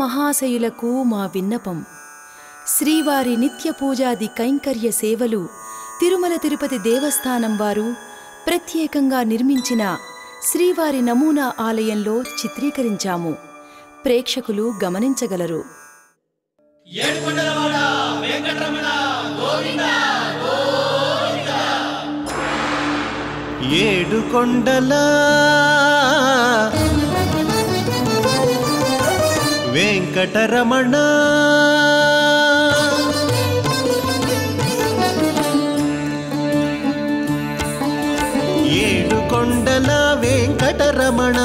మహాశయులకు మా విన్నపం శ్రీవారి నిత్య పూజాది కైంకర్య సేవలు తిరుమల తిరుపతి దేవస్థానం వారు ప్రత్యేకంగా నిర్మించిన శ్రీవారి నమూనా ఆలయంలో చిత్రీకరించాము ప్రేక్షకులు గమనించగలరు ఏడు కొండల వెంకటరమణ ఏడు కొండల వెంకటరమణ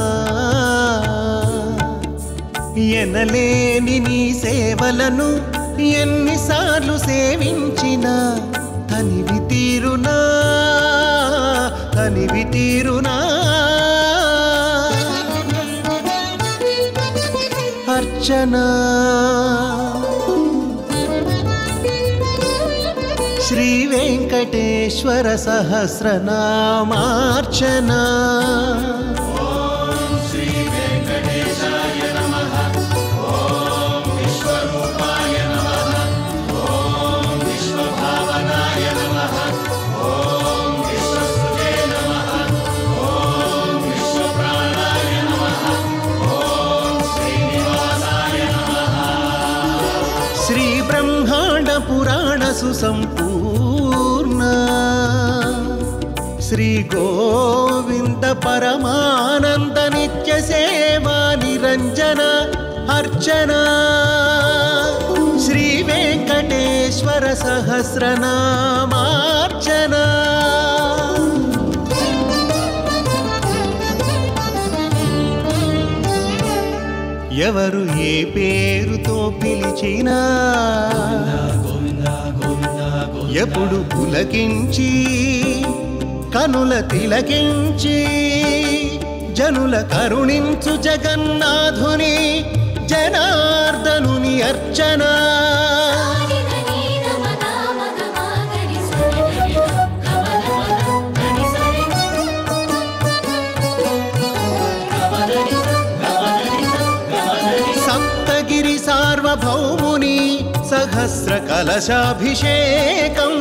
ఎనలేని నీ సేవలను ఎన్నిసార్లు సేవించినా తనివి తీరునా తనివి తీరునా అర్చనా శ్రీ వెంకటేశ్వర సహస్రనామార్చనా శ్రీ బ్రహ్మాండ పురాణ సుసంపూర్ణ శ్రీ గోవింద పరమానంద నిత్య సేవా నిరంజన అర్చన శ్రీ వెంకటేశ్వర సహస్రనామార్చన ఎవరు ఏ పేరుతో పిలిచినా ఎప్పుడు పులకించి కనుల తిలకించి జనుల కరుణించు జగన్నాథుని జనార్దనుని అర్చన సప్తగిరి సార్వభౌముని సహస్ర కలశాభిషేకం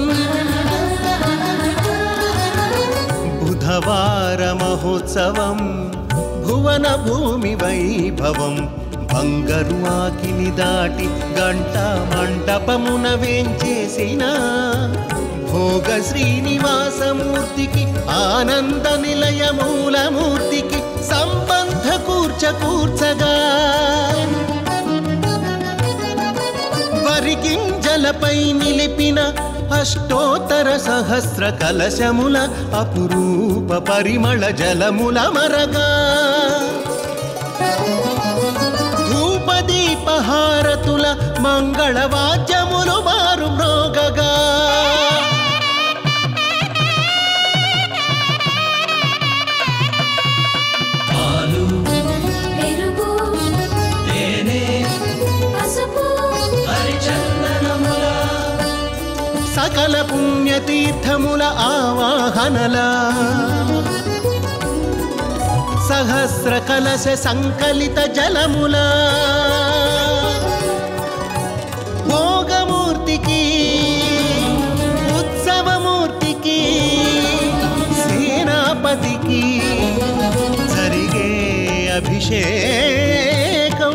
బుధవార మహోత్సవం భువన భూమి వైభవం బంగరు ఆకిని దాటి గంట మంటపమున వేంచేసిన భోగ శ్రీనివాసమూర్తికి ఆనంద నిలయ మూలమూర్తికి సంబంధ కూర్చ కూర్చగా వరిగింజలపై నిలిపిన అష్టోత్తర సహస్ర కలశముల అపురూప పరిమళ జలముల మరగా ధూపదీపహారతుల మంగళ వాద్యములు మారు మ్రోగగా పాలు పెరుగు తేనె పసుపు హరిచందనముల సకల పుణ్యతీర్థముల ఆవాహనల సహస్ర కలశ సంకలిత జలముల భోగమూర్తికి ఉత్సవమూర్తికి సేనాపతికి జరిగే అభిషేకం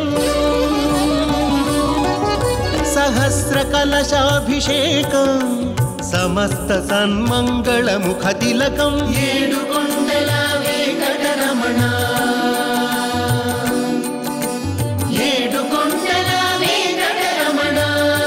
సహస్ర కలశాభిషేకం సమస్త సన్మంగళముఖ తిలకం ఏడు కొండల వెంకటరమణ ఏడు కొండల వెంకటరమణ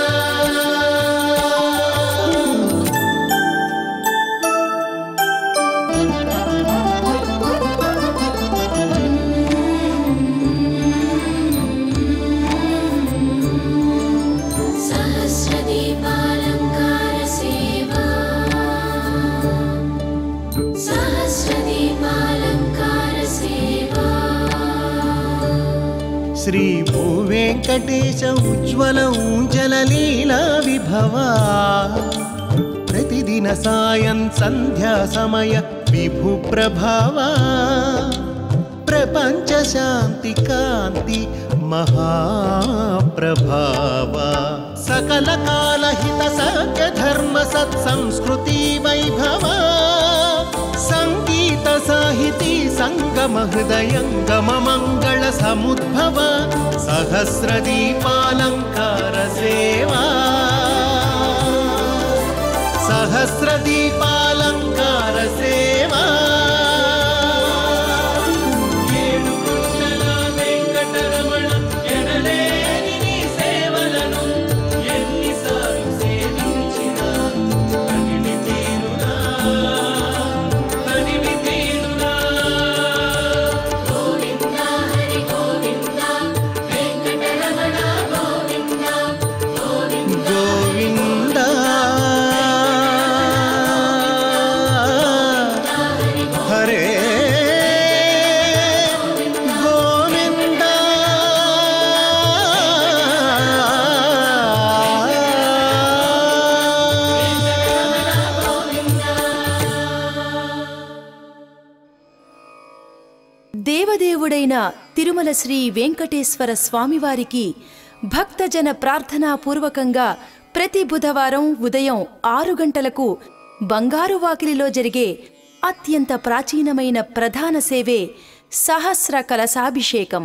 सहस्रदीपालङ्कार सेवा सहस्रदीपालङ्कार सेवा శ్రీ భూ వెంకటేశ ఉజ్వలం జలలీలా విభవా ప్రతిదిన సాయం సంధ్యా సమయ విభు ప్రభావా ప్రపంచ శాంతి కాంతి महाप्रभाव सकलकालहित सत्यधर्म सत्संस्कृति वैभव सङ्गीत साहिती सङ्गम हृदयङ्गम मङ्गल समुद्भव सहस्रदीपालङ्कार सेवा सहस्रदीपालङ्कार सेवा ఏడు కొండల వెంకటరమణ ఎనలేని నీ సేవలను ఎన్నిసార్లు సేవించినా తనివి తీరునా తనివి తీరునా గోవింద హరి గోవింద వెంకటరమణ గోవింద గోవింద गोविन्द हरे गोविन्द దేవదేవుడైన తిరుమల శ్రీ వెంకటేశ్వర స్వామివారికి భక్తజన ప్రార్థనా పూర్వకంగా ప్రతి బుధవారం ఉదయం ఆరు గంటలకు బంగారు వాకిలిలో జరిగే అత్యంత ప్రాచీనమైన ప్రధాన సేవే సహస్ర కలశాభిషేకం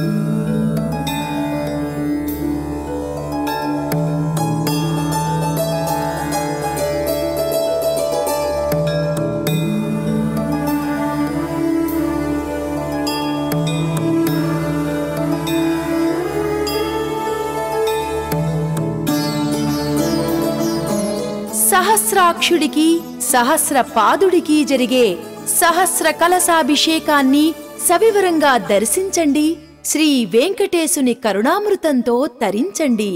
సహస్రాక్షుడికి సహస్ర పాదుడికి జరిగే సహస్ర కలశాభిషేకాన్ని సవివరంగా దర్శించండి శ్రీ వెంకటేశుని కరుణామృతంతో తరించండి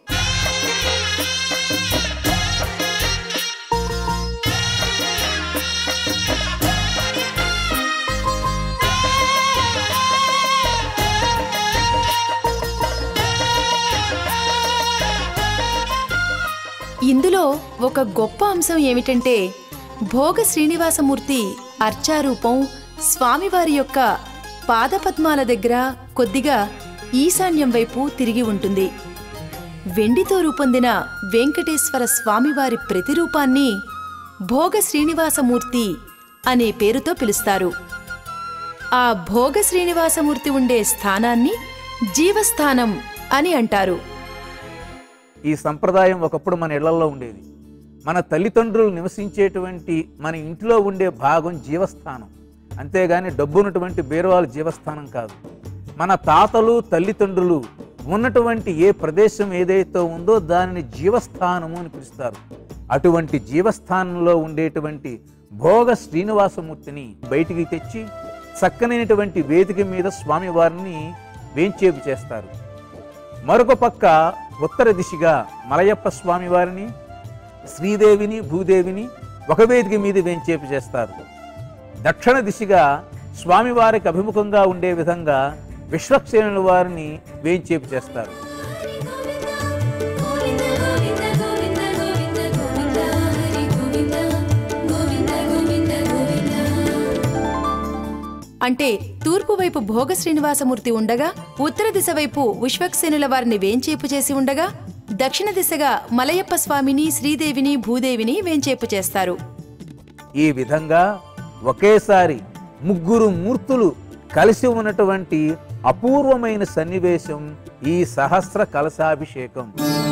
ఇందులో ఒక గొప్ప అంశం ఏమిటంటే భోగ శ్రీనివాసమూర్తి అర్చారూపం స్వామివారి యొక్క పాదపద్మాల దగ్గర కొద్దిగా ఈశాన్యం వైపు తిరిగి ఉంటుంది వెండితో రూపొందిన వెంకటేశ్వర స్వామివారి ప్రతిరూపాన్ని భోగ శ్రీనివాసమూర్తి అనే పేరుతో పిలుస్తారు ఆ భోగ శ్రీనివాసమూర్తి ఉండే స్థానాన్ని జీవస్థానం అని అంటారు ఈ సంప్రదాయం ఒకప్పుడు మన ఇళ్లలో ఉండేది మన తల్లిదండ్రులు నివసించేటువంటి మన ఇంట్లో ఉండే భాగం జీవస్థానం అంతేగాని డబ్బున్నటువంటి బీరవాళ్ళు జీవస్థానం కాదు మన తాతలు తల్లిదండ్రులు ఉన్నటువంటి ఏ ప్రదేశం ఏదైతే ఉందో దానిని జీవస్థానము అని పిలుస్తారు అటువంటి జీవస్థానంలో ఉండేటువంటి భోగ శ్రీనివాసమూర్తిని బయటికి తెచ్చి చక్కనైనటువంటి వేదిక మీద స్వామివారిని వేంచేపు చేస్తారు మరొక పక్క ఉత్తర దిశగా మలయప్ప స్వామి వారిని శ్రీదేవిని భూదేవిని ఒక వేదిక మీద వేంచేపు చేస్తారు దక్షిణ దిశగా స్వామివారికి అభిముఖంగా ఉండే విధంగా విశ్వక్సేనుల వారిని వేంచేపు చేస్తారు గోవింద గోవింద గోవింద గోవింద గోవింద హరి గోవింద గోవింద గోవింద గోవింద అంటే తూర్పు వైపు భోగ శ్రీనివాసమూర్తి ఉండగా ఉత్తర దిశ వైపు విశ్వక్సేనుల వారిని వేంచేపు చేసి ఉండగా దక్షిణ దిశగా మలయప్ప స్వామిని శ్రీదేవిని భూదేవిని వేంచేపు చేస్తారు ఈ విధంగా ఒకేసారి ముగ్గురు మూర్తులు కలిసి ఉన్నటువంటి అపూర్వమైన సన్నివేశం ఈ సహస్ర కలశాభిషేకం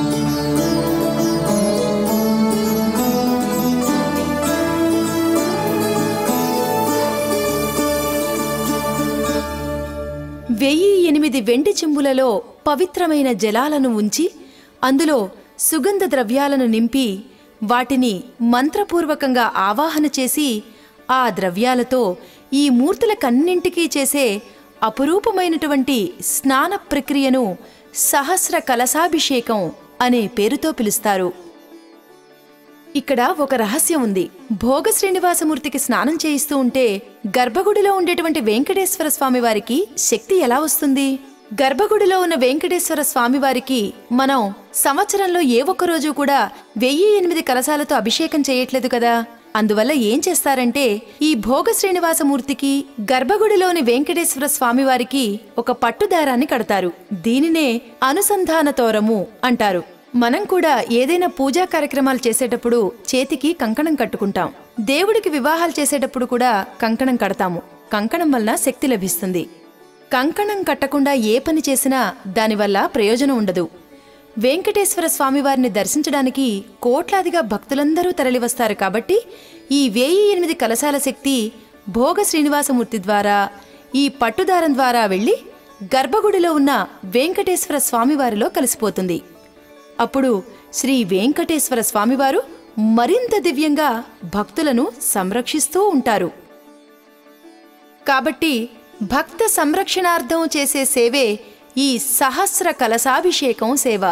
వెయ్యి ఎనిమిది వెండి చెంబులలో పవిత్రమైన జలాలను ఉంచి అందులో సుగంధ ద్రవ్యాలను నింపి వాటిని మంత్రపూర్వకంగా ఆవాహన చేసి ఆ ద్రవ్యాలతో ఈ మూర్తులకన్నింటికీ చేసే అపురూపమైనటువంటి స్నాన ప్రక్రియను సహస్ర కలశాభిషేకం అనే పేరుతో పిలుస్తారు ఇక్కడ ఒక రహస్యం ఉంది భోగ శ్రీనివాసమూర్తికి స్నానం చేయిస్తూ ఉంటే గర్భగుడిలో ఉండేటువంటి వెంకటేశ్వర స్వామి వారికి శక్తి ఎలా వస్తుంది గర్భగుడిలో ఉన్న వెంకటేశ్వర స్వామి వారికి మనం సంవత్సరంలో ఏ ఒక్క రోజు కూడా వెయ్యి ఎనిమిది కలశాలతో అభిషేకం చేయట్లేదు కదా అందువల్ల ఏం చేస్తారంటే ఈ భోగ శ్రీనివాసమూర్తికి గర్భగుడిలోని వెంకటేశ్వర స్వామివారికి ఒక పట్టుదారాన్ని కడతారు దీనినే అనుసంధాన తోరము అంటారు మనం కూడా ఏదైనా పూజా కార్యక్రమాలు చేసేటప్పుడు చేతికి కంకణం కట్టుకుంటాం దేవుడికి వివాహాలు చేసేటప్పుడు కూడా కంకణం కడతాము కంకణం వలన శక్తి లభిస్తుంది కంకణం కట్టకుండా ఏ పని చేసినా దానివల్ల ప్రయోజనం ఉండదు వెంకటేశ్వర స్వామివారిని దర్శించడానికి కోట్లాదిగా భక్తులందరూ తరలివస్తారు కాబట్టి ఈ వేయి ఎనిమిది కలశాల శక్తి భోగ శ్రీనివాసమూర్తి ద్వారా ఈ పట్టుదారం ద్వారా వెళ్ళి గర్భగుడిలో ఉన్న వెంకటేశ్వర స్వామివారిలో కలిసిపోతుంది అప్పుడు శ్రీ వెంకటేశ్వర స్వామివారు మరింత దివ్యంగా భక్తులను సంరక్షిస్తూ ఉంటారు కాబట్టి భక్త సంరక్షణార్థం చేసే సేవే ఈ సహస్ర కలశాభిషేకం సేవ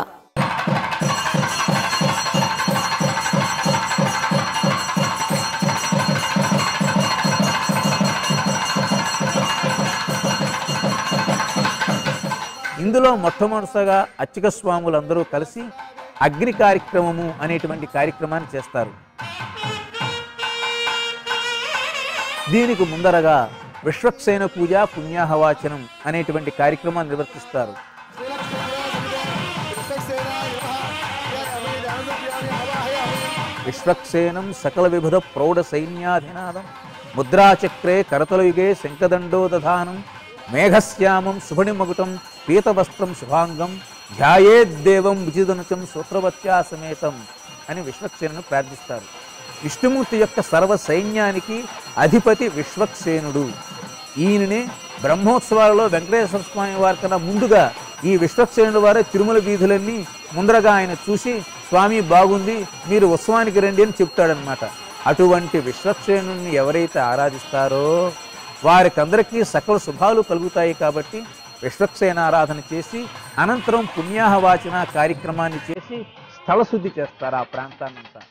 ఇందులో మొట్టమొదటిగా అర్చక స్వాములందరూ కలిసి అగ్ని కార్యక్రమము అనేటువంటి కార్యక్రమాన్ని చేస్తారు దీనికి ముందరగా విశ్వక్సేన పూజ పుణ్యాహవాచనం అనేటువంటి కార్యక్రమాన్ని నిర్వర్తిస్తారు విశ్వక్సేనం సకల విభుధ ప్రౌఢ సైన్యాధినాదం ముద్రాచక్రే కరతలయుగే శంఖదండో దధానం మేఘశ్యామం శుభణిమగుటం పీతవస్త్రం శుభాంగం ధ్యాయేద్దేవం విజిదనుచం సూత్రవత్యా సమేతం అని విశ్వక్సేనును ప్రార్థిస్తారు విష్ణుమూర్తి యొక్క సర్వ సైన్యానికి అధిపతి విశ్వక్సేనుడు ఈయననే బ్రహ్మోత్సవాలలో వెంకటేశ్వర స్వామి వారి కన్నా ముందుగా ఈ విశ్వక్సేనుడు వారే తిరుమల వీధులన్నీ ముందరగా ఆయన చూసి స్వామి బాగుంది మీరు ఉత్సవానికి రండి అని చెప్తాడనమాట అటువంటి విశ్వక్సేనుని ఎవరైతే ఆరాధిస్తారో వారికందరికీ సకల శుభాలు కలుగుతాయి కాబట్టి విశ్వక్సేన ఆరాధన చేసి అనంతరం పుణ్యాహవాచన కార్యక్రమాన్ని చేసి స్థల శుద్ధి చేస్తారు ఆ ప్రాంతాన్నంతా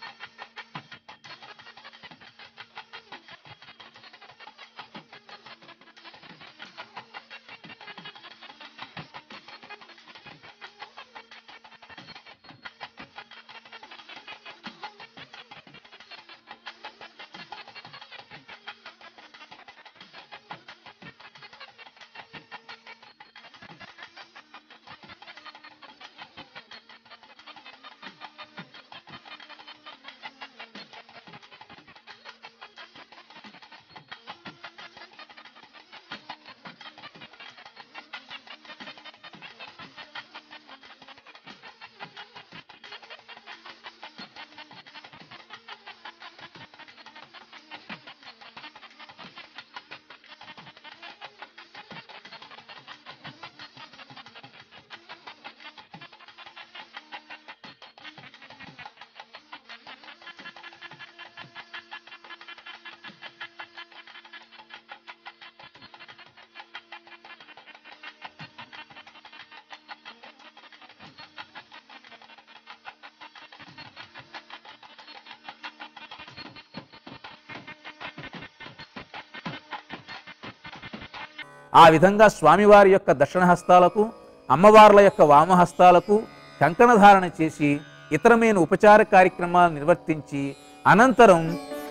ఆ విధంగా స్వామివారి యొక్క దక్షిణహస్తాలకు అమ్మవార్ల యొక్క వామహస్తాలకు కంకణధారణ చేసి ఇతరమైన ఉపచార కార్యక్రమాలు నిర్వర్తించి అనంతరం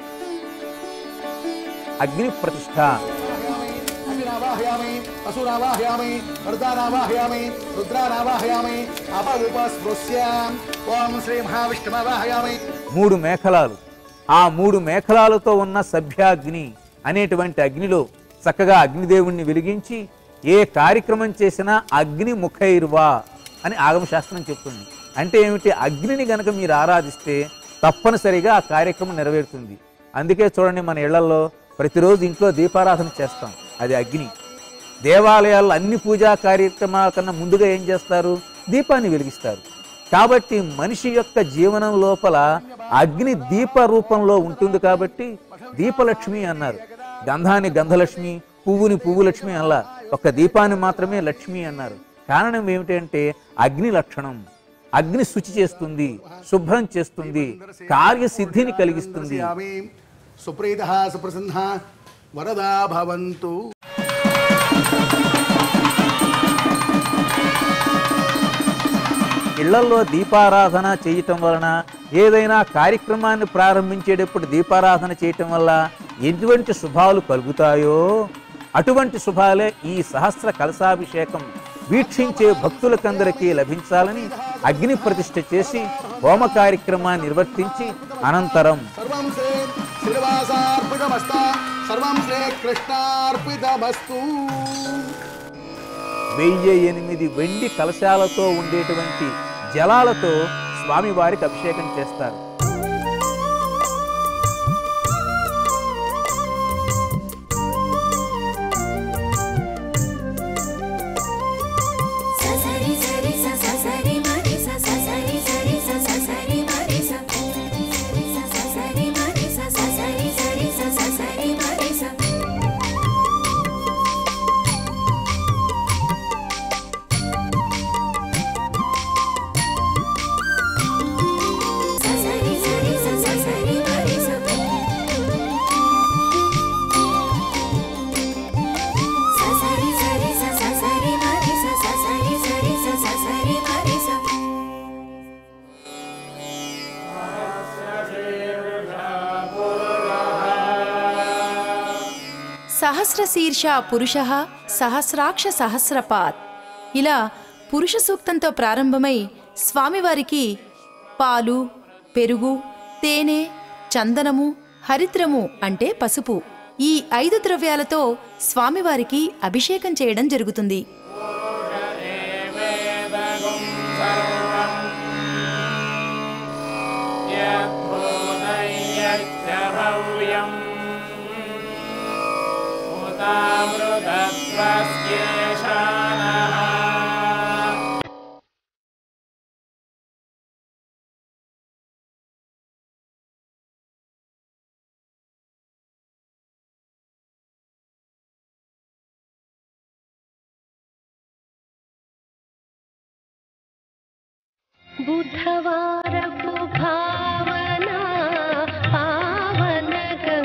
అగ్ని ప్రతిష్ఠ అగ్నినావాహయామి అసురావాహయామి వృద్ధానావాహయామి రుద్రానావాహయామి అప ఉపస్పృశ్యాం ఓం శ్రీ మహావిష్ణువాహయామి మూడు మేఖలాలు ఆ మూడు మేఖలాలతో ఉన్న సభ్యాగ్ని అనేటువంటి అగ్నిలో చక్కగా అగ్నిదేవుణ్ణి వెలిగించి ఏ కార్యక్రమం చేసినా అగ్ని ముఖైర్వా అని ఆగమశాస్త్రం చెప్తుంది అంటే ఏమిటి అగ్నిని గనక మీరు ఆరాధిస్తే తప్పనిసరిగా ఆ కార్యక్రమం నెరవేరుతుంది అందుకే చూడండి మన ఇళ్లలో ప్రతిరోజు ఇంట్లో దీపారాధన చేస్తాం అది అగ్ని దేవాలయాల్లో అన్ని పూజా కార్యక్రమాల కన్నా ముందుగా ఏం చేస్తారు దీపాన్ని వెలిగిస్తారు కాబట్టి మనిషి యొక్క జీవనం లోపల అగ్ని దీప రూపంలో ఉంటుంది కాబట్టి దీపలక్ష్మి అన్నారు గంధాన్ని గంధలక్ష్మి పువ్వుని పువ్వు లక్ష్మి అలా ఒక దీపాన్ని మాత్రమే లక్ష్మి అన్నారు కారణం ఏమిటంటే అగ్ని లక్షణం అగ్ని శుచి చేస్తుంది శుభ్రం చేస్తుంది కార్యసిద్ధిని కలిగిస్తుంది యామి సుప్రీత సుప్రసన్న వరదా భవంతు ఇళ్లల్లో దీపారాధన చేయటం వలన ఏదైనా కార్యక్రమాన్ని ప్రారంభించేటప్పుడు దీపారాధన చేయటం వల్ల ఎటువంటి శుభాలు కలుగుతాయో అటువంటి శుభాలే ఈ సహస్ర కలశాభిషేకం వీక్షించే భక్తులకందరికీ లభించాలని అగ్ని ప్రతిష్ఠ చేసి హోమ కార్యక్రమాన్ని నిర్వర్తించి అనంతరం సర్వం శ్రీ శ్రీనివాసార్పితమస్త సర్వం శ్రీ కృష్ణార్పితమస్తు వెయ్యి ఎనిమిది వెండి కలశాలతో ఉండేటువంటి జలాలతో స్వామివారికి అభిషేకం చేస్తారు ససరి సరి స ససరి మరి స ససరి సరి స ససరి మరి స ససరి మరి స ససరి సరి స ససరి మరి స ససరి సరి స ససరి మరి స ససరి సరి స ససరి మరి స ససరి సరి స ససరి మరి స సహస్ర శీర్ష పురుష సహస్రాక్ష సహస్రపాత్ ఇలా పురుష సూక్తంతో ప్రారంభమై స్వామివారికి పాలు పెరుగు తేనె చందనము హరిద్రము అంటే పసుపు ఈ ఐదు ద్రవ్యాలతో స్వామివారికి అభిషేకం చేయడం జరుగుతుంది యద్భూతయ్యచ్చభవ్యం ఉతామృతత్వస్యేషానః బుధవారపు భావన పావనగం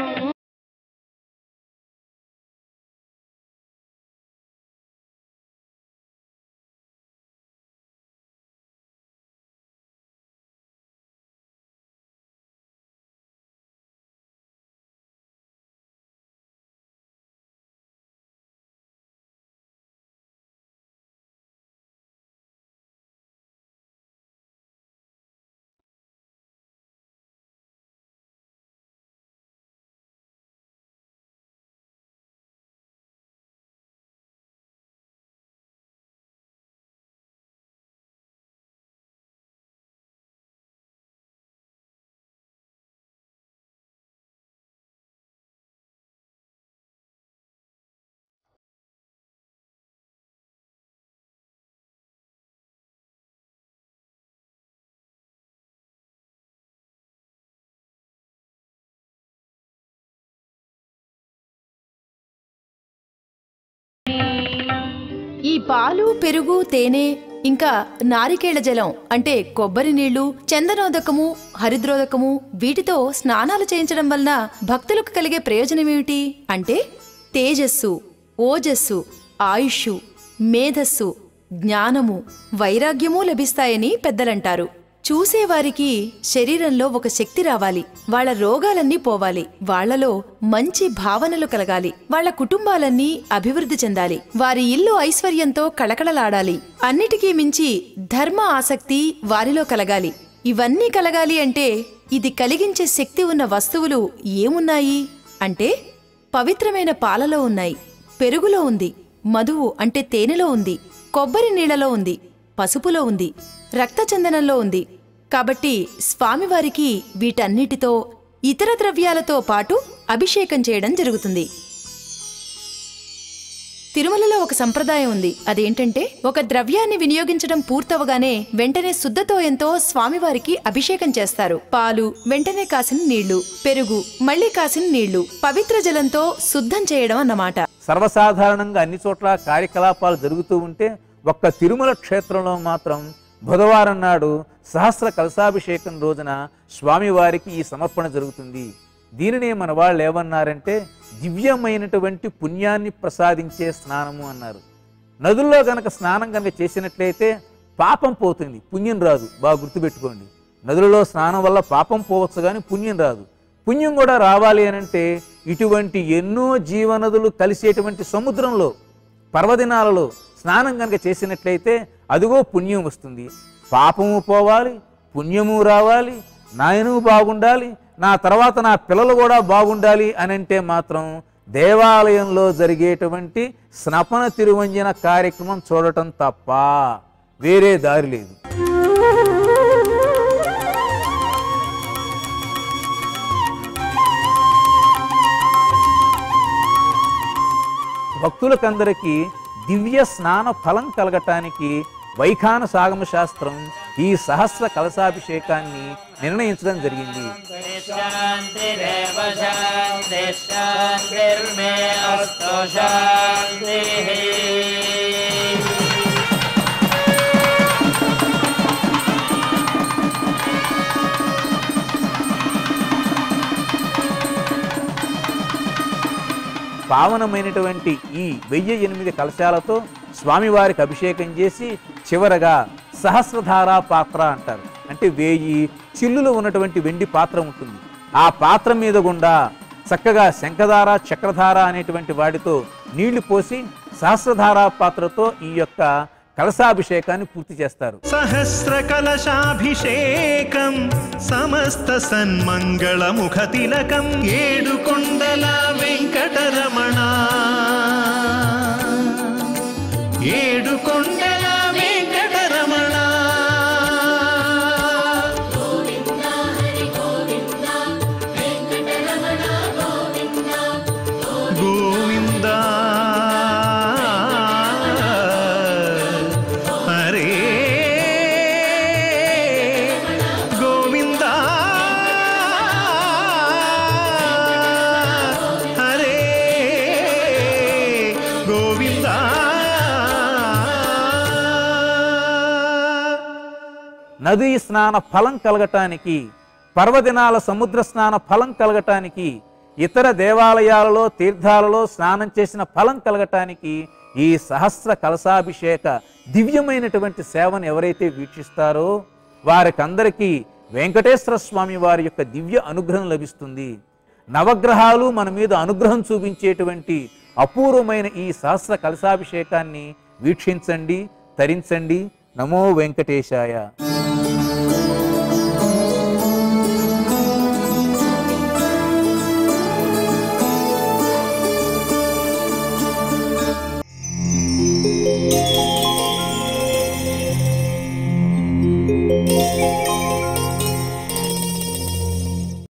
ఈ పాలు పెరుగు తేనె ఇంకా నారికేళ జలం అంటే కొబ్బరి నీళ్లు చందనోదకము హరిద్రోదకము వీటితో స్నానాలు చేయించడం వలన భక్తులకు కలిగే ప్రయోజనమేమిటి అంటే తేజస్సు ఓజస్సు ఆయుష్ మేధస్సు జ్ఞానము వైరాగ్యము లభిస్తాయని పెద్దలంటారు చూసేవారికి శరీరంలో ఒక శక్తి రావాలి వాళ్ళ రోగాలన్నీ పోవాలి వాళ్ళలో మంచి భావనలు కలగాలి వాళ్ళ కుటుంబాలన్నీ అభివృద్ధి చెందాలి వారి ఇల్లు ఐశ్వర్యంతో కళకళలాడాలి అన్నిటికీ మించి ధర్మ ఆసక్తి వారిలో కలగాలి ఇవన్నీ కలగాలి అంటే ఇది కలిగించే శక్తి ఉన్న వస్తువులు ఏమున్నాయి అంటే పవిత్రమైన పాలలో ఉన్నాయి పెరుగులో ఉంది మధువు అంటే తేనెలో ఉంది కొబ్బరి నీళ్లలో ఉంది పసుపులో ఉంది రక్తచందనంలో ఉంది కాబట్టి స్వామివారికి వీటన్నిటితో ఇతర ద్రవ్యాలతో పాటు అభిషేకం చేయడం జరుగుతుంది తిరుమలలో ఒక సంప్రదాయం ఉంది అదేంటంటే ఒక ద్రవ్యాన్ని వినియోగించడం పూర్తవగానే వెంటనే శుద్ధతోయంతో స్వామివారికి అభిషేకం చేస్తారు పాలు వెంటనే కాసిన నీళ్లు పెరుగు మళ్ళీ కాసిన నీళ్లు పవిత్ర జలంతో శుద్ధం చేయడం అన్నమాట సర్వసాధారణంగా అన్ని చోట్ల కార్యకలాపాలు జరుగుతూ ఉంటే ఒక్క తిరుమల క్షేత్రంలో మాత్రం బుధవారం నాడు సహస్ర కలశాభిషేకం రోజున స్వామివారికి ఈ సమర్పణ జరుగుతుంది దీనినే మన వాళ్ళు ఏమన్నారంటే దివ్యమైనటువంటి పుణ్యాన్ని ప్రసాదించే స్నానము అన్నారు నదుల్లో గనక స్నానం కనుక చేసినట్లయితే పాపం పోతుంది పుణ్యం రాదు బాగా గుర్తుపెట్టుకోండి నదులలో స్నానం వల్ల పాపం పోవచ్చు కానీ పుణ్యం రాదు పుణ్యం కూడా రావాలి అని అంటే ఇటువంటి ఎన్నో జీవనదులు కలిసేటువంటి సముద్రంలో పర్వదినాలలో స్నానం కనుక చేసినట్లయితే అదిగో పుణ్యం వస్తుంది పాపము పోవాలి పుణ్యము రావాలి నాయను బాగుండాలి నా తర్వాత నా పిల్లలు కూడా బాగుండాలి అని అంటే మాత్రం దేవాలయంలో జరిగేటువంటి స్నపన తిరువంజన కార్యక్రమం చూడటం తప్ప వేరే దారి లేదు భక్తులకందరికీ దివ్య స్నాన ఫలం కలగటానికి వైఖాన సాగమ శాస్త్రం ఈ సహస్ర కలశాభిషేకాన్ని నిర్ణయించడం జరిగింది శాంతిరేవ శాంతి శాంతిర్మే అస్తు శాంతి పావనమైనటువంటి ఈ వెయ్యి ఎనిమిది కలశాలతో స్వామివారికి అభిషేకం చేసి చివరగా సహస్రధార పాత్ర అంటారు అంటే వేయి చిల్లులు ఉన్నటువంటి వెండి పాత్ర ఉంటుంది ఆ పాత్ర మీద గుండా చక్కగా శంఖధార చక్రధార అనేటువంటి వాటితో నీళ్లు పోసి సహస్రధార పాత్రతో ఈ యొక్క కలశాభిషేకాన్ని పూర్తి చేస్తారు సహస్రకలశాభిషేకం సమస్త సన్మంగళముఖతిలకం ఏడు కొండల వెంకటరమణ ఏడు కొండల వెంకటరమణ గోవింద హరే గోవింద హరే గోవింద నదీ స్నాన ఫలం కలగటానికి పర్వదినాల సముద్ర స్నాన ఫలం కలగటానికి ఇతర దేవాలయాలలో తీర్థాలలో స్నానం చేసిన ఫలం కలగటానికి ఈ సహస్ర కలశాభిషేక దివ్యమైనటువంటి సేవను ఎవరైతే వీక్షిస్తారో వారికందరికీ వెంకటేశ్వర స్వామి వారి యొక్క దివ్య అనుగ్రహం లభిస్తుంది నవగ్రహాలు మన మీద అనుగ్రహం చూపించేటువంటి అపూర్వమైన ఈ సహస్ర కలశాభిషేకాన్ని వీక్షించండి తరించండి నమో వెంకటేశాయ గోవింద